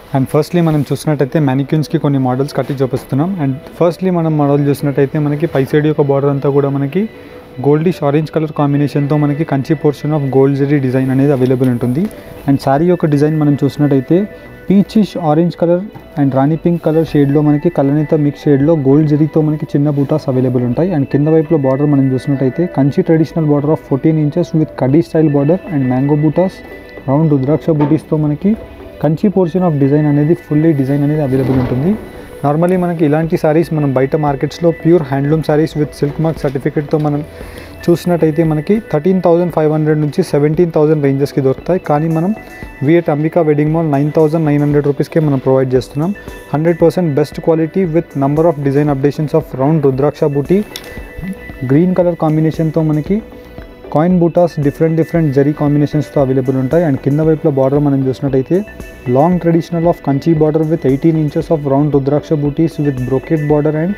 and firstly మనం చూసినట్టయితే మ్యానిక్యూన్స్కి కొన్ని మోడల్స్ కట్టి చూపిస్తున్నాం అండ్ ఫస్ట్లీ మనం మోడల్ చూసినట్టయితే మనకి పై సైడ్ యొక్క బార్డర్ అంతా కూడా మనకి గోల్డిష్ ఆరెంజ్ కలర్ కాంబినేషన్తో మనకి Kanchi portion of gold zari design అనేది అవైలబుల్ ఉంటుంది అండ్ శారీ యొక్క డిజైన్ మనం చూసినట్టయితే peachish orange colour and rani pink colour షేడ్లో మనకి కలనీత మిక్స్ షేడ్లో గోల్డ్ జరీతో మనకి చిన్న బూటాస్ అవైలబుల్ ఉంటాయి అండ్ కింద వైపులో బార్డర్ మనం చూసినట్టయితే Kanchi traditional border of fourteen inches with kadi style border and mango butas round rudraksha బూటీస్తో మనకి కంచి పోర్షన్ ఆఫ్ డిజైన్ అనేది ఫుల్లీ డిజైన్ అనేది అవైలబుల్ ఉంటుంది నార్మల్లీ మనకి ఇలాంటి సారీస్ మనం బయట మార్కెట్స్లో pure handloom saris with silk mark సర్టిఫికేట్తో మనం చూసినట్టయితే మనకి థర్టీన్ థౌజండ్ ఫైవ్ హండ్రెడ్ నుంచి సెవెంటీన్ థౌజండ్ రేంజెస్కి దొరుకుతాయి కానీ మనం we at Ambika wedding mall nine thousand nine hundred రూపీస్కే మనం ప్రొవైడ్ చేస్తున్నాం hundred percent best quality with number of design updations of round rudraksha బూటీ గ్రీన్ కలర్ కాంబినేషన్తో మనకి కాయిన్ బూటాస్ డిఫరెంట్ డిఫరెంట్ జరీ కాంబినేషన్స్తో అవైలబుల్ ఉంటాయి అండ్ కింద వైపులో బార్డర్ మనం చూసినట్టయితే long traditional of Kanchi border with eighteen inches of round rudraksha బూటీస్ with brocade border and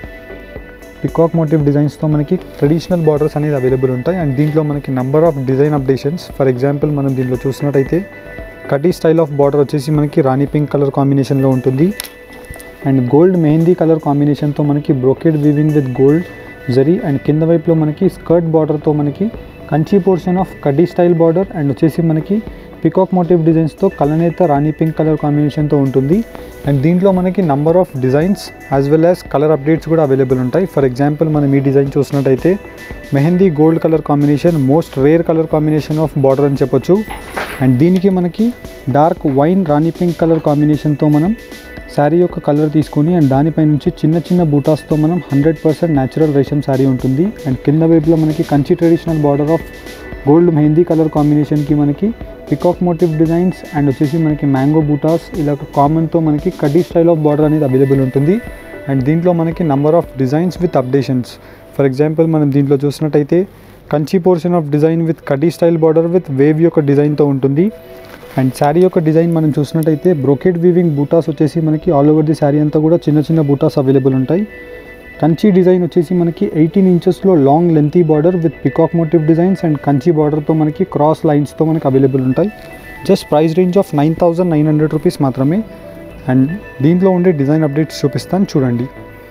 peacock motive డిజైన్స్తో మనకి ట్రెడిషనల్ బార్డర్స్ అనేది అవైలబుల్ ఉంటాయి అండ్ దీంట్లో మనకి number of design updations for example మనం దీంట్లో చూసినట్టయితే కటీ స్టైల్ ఆఫ్ బార్డర్ వచ్చేసి మనకి రాణి పింక్ కలర్ కాంబినేషన్లో ఉంటుంది అండ్ గోల్డ్ మెహందీ కలర్ కాంబినేషన్తో మనకి brocade weaving with gold zari and కింద వైపులో మనకి స్కర్ట్ బార్డర్తో మనకి కంచి పోర్షన్ ఆఫ్ కడ్డీ స్టైల్ బార్డర్ అండ్ వచ్చేసి మనకి పికాక్ మోటివ్ డిజైన్స్తో కలనేత రాణి పింక్ కలర్ కాంబినేషన్తో ఉంటుంది అండ్ దీంట్లో మనకి number of designs as well as colour updates కూడా అవైలబుల్ ఉంటాయి ఫర్ ఎగ్జాంపుల్ మనం ఈ డిజైన్ చూసినట్టయితే mehndi gold colour combination most rare colour combination of border అని చెప్పొచ్చు అండ్ దీనికి మనకి dark wine rani pink colour కాంబినేషన్తో మనం శారీ యొక్క కలర్ తీసుకొని అండ్ దానిపై నుంచి చిన్న చిన్న బూటాస్తో మనం హండ్రెడ్ పర్సెంట్ న్యాచురల్ రేషం శారీ ఉంటుంది అండ్ కింద వైపులో మనకి Kanchi traditional border of gold mehndi colour కాంబినేషన్కి మనకి పికాక్ మోటివ్ డిజైన్స్ అండ్ వచ్చేసి మనకి మ్యాంగో బూటాస్ ఇలా కామన్తో మనకి కడ్డీ స్టైల్ ఆఫ్ బార్డర్ అనేది అవైలబుల్ ఉంటుంది అండ్ దీంట్లో మనకి number of designs with updations for example మనం దీంట్లో చూసినట్టయితే Kanchi portion of design with కడ్డీ స్టైల్ బార్డర్ విత్ వేవ్ యొక్క డిజైన్తో ఉంటుంది అండ్ శారీ యొక్క డిజైన్ మనం చూసినట్టయితే బ్రోకెట్ వీవింగ్ బూటాస్ వచ్చేసి మనకి ఆల్ ఓవర్ ది శారీ అంతా కూడా చిన్న చిన్న బూటాస్ అవైలబుల్ ఉంటాయి కంచి డిజైన్ వచ్చేసి మనకి ఎయిటీన్ ఇంచెస్లో long lengthy border with peacock motive designs and Kanchi బార్డర్తో మనకి క్రాస్ లైన్స్తో మనకి అవైలబుల్ ఉంటాయి just price range of nine thousand nine hundred rupees మాత్రమే అండ్ దీంట్లో ఉండే డిజైన్ అప్డేట్స్ చూపిస్తాను చూడండి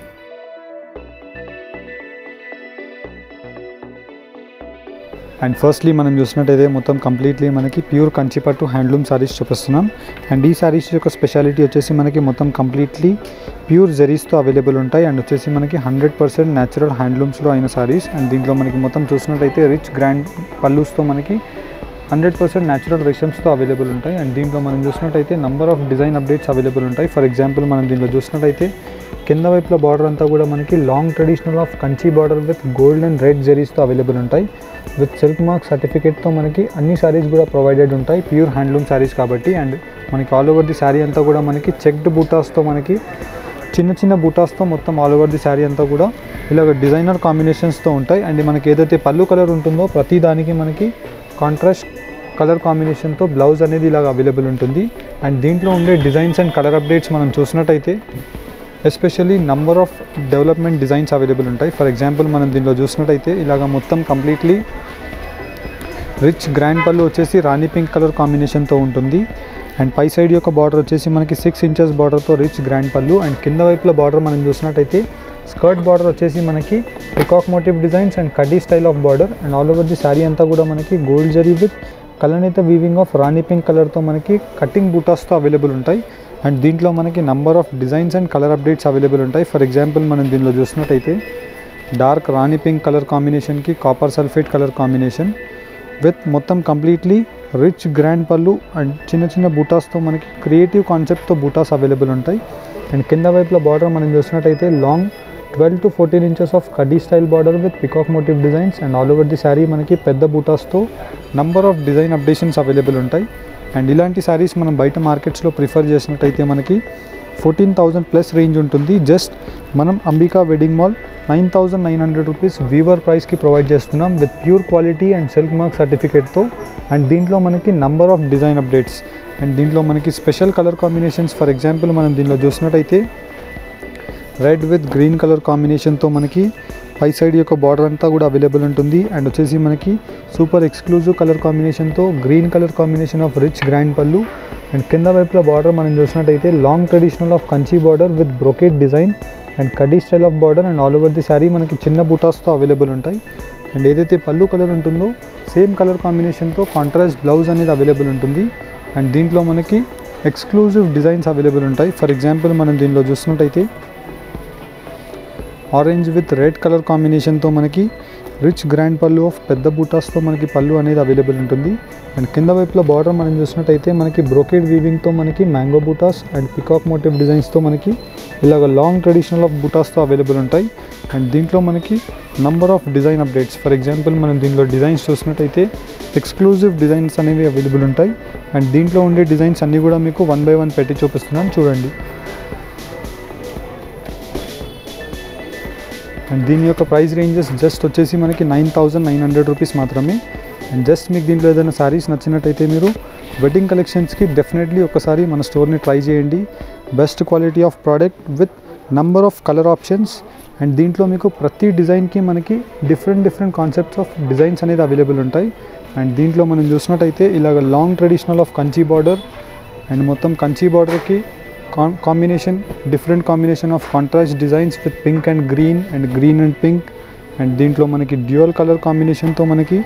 అండ్ ఫస్ట్లీ మనం చూసినట్టయితే మొత్తం కంప్లీట్లీ మనకి ప్యూర్ కంచిపట్టు హ్యాండ్లూమ్ సారీస్ చూపిస్తున్నాం అండ్ ఈ సారీస్ యొక్క స్పెషాలిటీ వచ్చేసి మనకి మొత్తం కంప్లీట్లీ ప్యూర్ జరీస్తో అవైలబుల్ ఉంటాయి అండ్ వచ్చేసి మనకి హండ్రెడ్ పర్సెంట్ న్యాచురల్ హ్యాండ్లూమ్స్లో అయిన సారీస్ అండ్ దీంట్లో మనకి మొత్తం చూసినట్టయితే రిచ్ గ్రాండ్ పల్లూస్తో మనకి హండ్రెడ్ పర్సెంట్ న్యాచురల్ రేషమ్స్తో అవైలబుల్ ఉంటాయి అండ్ దీంట్లో మనం చూసినట్టయితే number of design updates available ఉంటాయి ఫర్ ఎగ్జాంపుల్ మనం దీంట్లో చూసినట్టయితే కింద వైపులో బార్డర్ అంతా కూడా మనకి long traditional of Kanchi border with gold and red జరీస్తో అవైలబుల్ ఉంటాయి విత్ సిల్క్ మార్క్ సర్టిఫికేట్తో మనకి అన్ని సారీస్ కూడా ప్రొవైడెడ్ ఉంటాయి ప్యూర్ హ్యాండ్లూమ్ సారీస్ కాబట్టి అండ్ మనకి ఆల్ ఓవర్ ది శారీ అంతా కూడా మనకి చెక్డ్ బూటాస్తో మనకి చిన్న చిన్న బూటాస్తో మొత్తం ఆల్ ఓవర్ ది శారీ అంతా కూడా ఇలాగ డిజైనర్ కాంబినేషన్స్తో ఉంటాయి అండ్ మనకి ఏదైతే పళ్ళు కలర్ ఉంటుందో ప్రతి దానికి మనకి కాంట్రాస్ట్ కలర్ కాంబినేషన్తో బ్లౌజ్ అనేది ఇలాగ అవైలబుల్ ఉంటుంది అండ్ దీంట్లో ఉండే డిజైన్స్ అండ్ కలర్ అప్డేట్స్ మనం చూసినట్టయితే especially number of development designs available ఉంటాయి ఫర్ ఎగ్జాంపుల్ మనం దీంట్లో చూసినట్టయితే ఇలాగ మొత్తం కంప్లీట్లీ రిచ్ గ్రాండ్ పళ్ళు వచ్చేసి రాణి పింక్ కలర్ కాంబినేషన్తో ఉంటుంది అండ్ పై సైడ్ యొక్క బార్డర్ వచ్చేసి మనకి సిక్స్ ఇంచెస్ బార్డర్తో రిచ్ గ్రాండ్ పళ్ళు అండ్ కింద వైపుల బార్డర్ మనం చూసినట్టయితే స్కర్ట్ బార్డర్ వచ్చేసి మనకి పికాక్ మోటివ్ డిజైన్స్ అండ్ కడ్డీ style of border and all over the sari అంతా కూడా మనకి గోల్డ్ జరీ విత్ కలనేత వీవింగ్ ఆఫ్ రాణి పింక్ కలర్తో మనకి కటింగ్ బూటాస్తో అవైలబుల్ ఉంటాయి అండ్ దీంట్లో మనకి number of designs and colour updates available ఉంటాయి ఫర్ ఎగ్జాంపుల్ మనం దీనిలో చూసినట్టయితే డార్క్ రాణి పింక్ కలర్ కాంబినేషన్కి copper sulphate colour combination with మొత్తం కంప్లీట్లీ రిచ్ గ్రాండ్ పళ్ళు అండ్ చిన్న చిన్న బూటాస్తో మనకి క్రియేటివ్ కాన్సెప్ట్తో బూటాస్ అవైలబుల్ ఉంటాయి అండ్ కింద వైపులో బార్డర్ మనం చూసినట్టయితే long twelve to fourteen inches of కడ్డీ style border with peacock motive designs and all over the sari మనకి పెద్ద బూటాస్తో number of design updations available ఉంటాయి అండ్ ఇలాంటి శారీస్ మనం బయట మార్కెట్స్లో ప్రిఫర్ చేసినట్టయితే మనకి ఫోర్టీన్ థౌజండ్ ప్లస్ రేంజ్ ఉంటుంది జస్ట్ మనం Ambika wedding mall nine thousand nine hundred rupees weaver ప్రైస్కి ప్రొవైడ్ చేస్తున్నాం with pure quality and silk mark సర్టిఫికేట్తో అండ్ దీంట్లో మనకి number of design updates and దీంట్లో మనకి special colour combinations for example మనం దీనిలో చూసినట్టయితే రెడ్ విత్ గ్రీన్ కలర్ కాంబినేషన్తో మనకి పై సైడ్ యొక్క బార్డర్ అంతా కూడా అవైలబుల్ ఉంటుంది అండ్ వచ్చేసి మనకి సూపర్ ఎక్స్క్లూజివ్ కలర్ కాంబినేషన్తో green colour combination of rich grand పళ్ళు అండ్ కింద వైపులో బార్డర్ మనం చూసినట్టయితే long traditional of Kanchi border with brocade design and కడీ style of border and all over the sari మనకి చిన్న బూటాస్తో అవైలబుల్ ఉంటాయి అండ్ ఏదైతే పళ్ళు కలర్ ఉంటుందో సేమ్ కలర్ కాంబినేషన్తో కాంట్రాస్ట్ బ్లౌజ్ అనేది అవైలబుల్ ఉంటుంది అండ్ దీంట్లో మనకి ఎక్స్క్లూజివ్ డిజైన్స్ అవైలబుల్ ఉంటాయి ఫర్ ఎగ్జాంపుల్ మనం దీనిలో చూసినట్టయితే ఆరెంజ్ విత్ రెడ్ కలర్ కాంబినేషన్తో మనకి రిచ్ గ్రాండ్ పళ్ళు ఆఫ్ పెద్ద బూటాస్తో మనకి పళ్ళు అనేది అవైలబుల్ ఉంటుంది అండ్ కింద వైపులో బార్డర్ మనం చూసినట్టయితే మనకి బ్రోకేడ్ వీవింగ్తో మనకి మ్యాంగో బూటాస్ అండ్ పికాక్ మోటివ్ డిజైన్స్తో మనకి ఇలాగ లాంగ్ ట్రెడిషనల్ ఆఫ్ బూటాస్తో అవైలబుల్ ఉంటాయి అండ్ దీంట్లో మనకి number of design updates for example మనం దీనిలో డిజైన్స్ చూసినట్టయితే ఎక్స్క్లూజివ్ డిజైన్స్ అనేవి అవైలబుల్ ఉంటాయి అండ్ దీంట్లో ఉండే డిజైన్స్ అన్నీ కూడా మీకు వన్ బై వన్ పెట్టి చూపిస్తున్నాను చూడండి అండ్ దీని యొక్క ప్రైస్ రేంజెస్ జస్ట్ వచ్చేసి మనకి nine thousand nine hundred rupees మాత్రమే అండ్ జస్ట్ మీకు దీంట్లో ఏదైనా శారీస్ నచ్చినట్టయితే మీరు వెడ్డింగ్ కలెక్షన్స్కి డెఫినెట్లీ ఒకసారి మన స్టోర్ని ట్రై చేయండి best quality of product with number of colour options and దీంట్లో మీకు ప్రతి డిజైన్కి మనకి different different concepts of designs అనేది అవైలబుల్ ఉంటాయి అండ్ దీంట్లో మనం చూసినట్టయితే ఇలాగ long traditional of Kanchi border and మొత్తం కంచి బార్డర్కి com combination different combination of contrast designs with pink and green and green and pink and దీంట్లో మనకి డ్యూయల్ కలర్ కాంబినేషన్తో మనకి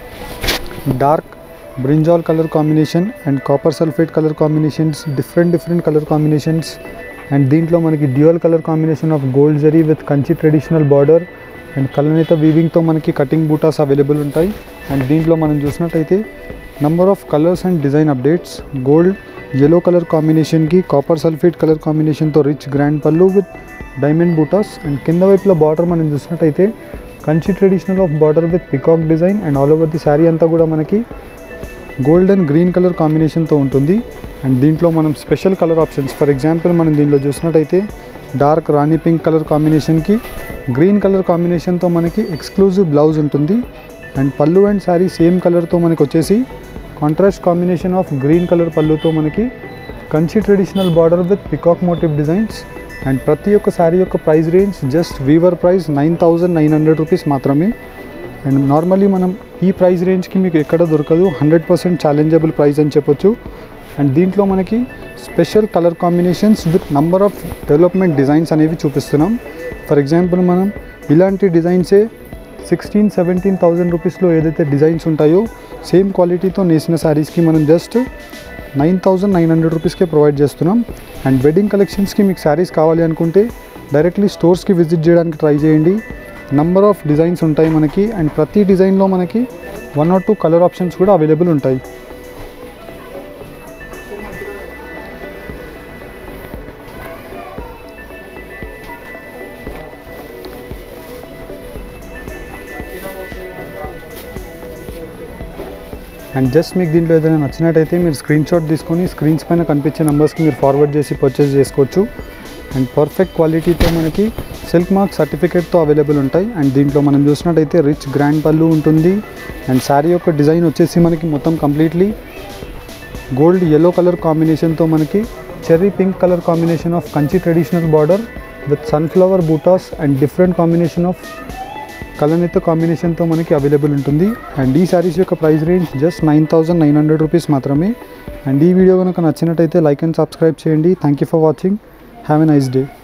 dark brinjal colour combination and copper sulphate colour combinations different different colour combinations and దీంట్లో మనకి dual colour combination of gold zari with Kanchi traditional border and కలనేత వీవింగ్తో మనకి cutting బూటాస్ అవైలబుల్ ఉంటాయి అండ్ దీంట్లో మనం చూసినట్టయితే number of colours and design updates gold yellow colour కాంబినేషన్కి కాపర్ సల్ఫేట్ కలర్ కాంబినేషన్తో రిచ్ గ్రాండ్ పళ్ళు విత్ డైమండ్ బూటాస్ అండ్ కింద వైపులో బార్డర్ మనం చూసినట్టయితే Kanchi traditional of border with peacock design and all over the sari అంతా కూడా మనకి గోల్డెన్ గ్రీన్ కలర్ కాంబినేషన్తో ఉంటుంది అండ్ దీంట్లో మనం special colour options for example మనం దీనిలో చూసినట్టయితే డార్క్ రాణి పింక్ కలర్ కాంబినేషన్కి గ్రీన్ కలర్ కాంబినేషన్తో మనకి ఎక్స్క్లూజివ్ బ్లౌజ్ ఉంటుంది అండ్ పళ్ళు అండ్ శారీ సేమ్ కలర్తో మనకి వచ్చేసి contrast combination of green colour పళ్ళుతో మనకి Kanchi traditional border with peacock motive designs and ప్రతి ఒక్క శారీ యొక్క price range just weaver price nine thousand nine hundred rupees మాత్రమే అండ్ నార్మల్లీ మనం ఈ ప్రైస్ రేంజ్కి మీకు ఎక్కడ దొరకదు హండ్రెడ్ పర్సెంట్ ఛాలెంజబుల్ ప్రైస్ అని చెప్పొచ్చు అండ్ దీంట్లో మనకి special colour combinations with number of development designs అనేవి చూపిస్తున్నాం ఫర్ ఎగ్జాంపుల్ మనం ఇలాంటి డిజైన్సే సిక్స్టీన్ సెవెంటీన్ థౌజండ్ రూపీస్లో ఏదైతే డిజైన్స్ ఉంటాయో సేమ్ క్వాలిటీతో నేసిన శారీస్కి మనం just nine thousand nine hundred రూపీస్కే ప్రొవైడ్ చేస్తున్నాం అండ్ వెడ్డింగ్ కలెక్షన్స్కి మీకు శారీస్ కావాలి అనుకుంటే డైరెక్ట్లీ స్టోర్స్కి విజిట్ చేయడానికి ట్రై చేయండి నంబర్ ఆఫ్ డిజైన్స్ ఉంటాయి మనకి అండ్ ప్రతి డిజైన్లో మనకి one or two colour options కూడా అవైలబుల్ ఉంటాయి అండ్ జస్ట్ మీకు దీంట్లో ఏదైనా నచ్చినట్టయితే మీరు స్క్రీన్ షాట్ తీసుకొని స్క్రీన్స్ పైన కనిపించే నెంబర్స్కి మీరు ఫార్వర్డ్ చేసి పర్చేస్ చేసుకోవచ్చు అండ్ పర్ఫెక్ట్ క్వాలిటీతో మనకి సిల్క్ మార్క్ సర్టిఫికేట్తో అవైలబుల్ ఉంటాయి అండ్ దీంట్లో మనం చూసినట్టయితే రిచ్ గ్రాండ్ పళ్ళు ఉంటుంది అండ్ శారీ యొక్క డిజైన్ వచ్చేసి మనకి మొత్తం కంప్లీట్లీ గోల్డ్ ఎల్లో కలర్ కాంబినేషన్తో మనకి cherry pink colour combination of Kanchi traditional border with sunflower బూటాస్ అండ్ డిఫరెంట్ కాంబినేషన్ ఆఫ్ కలనిత కాంబినేషన్తో మనకి అవైలబుల్ ఉంటుంది అండ్ ఈ శారీస్ యొక్క price range just nine thousand nine hundred rupees మాత్రమే అండ్ ఈ వీడియో కనుక నచ్చినట్టయితే లైక్ అండ్ సబ్స్క్రైబ్ చేయండి thank you for watching have a nice day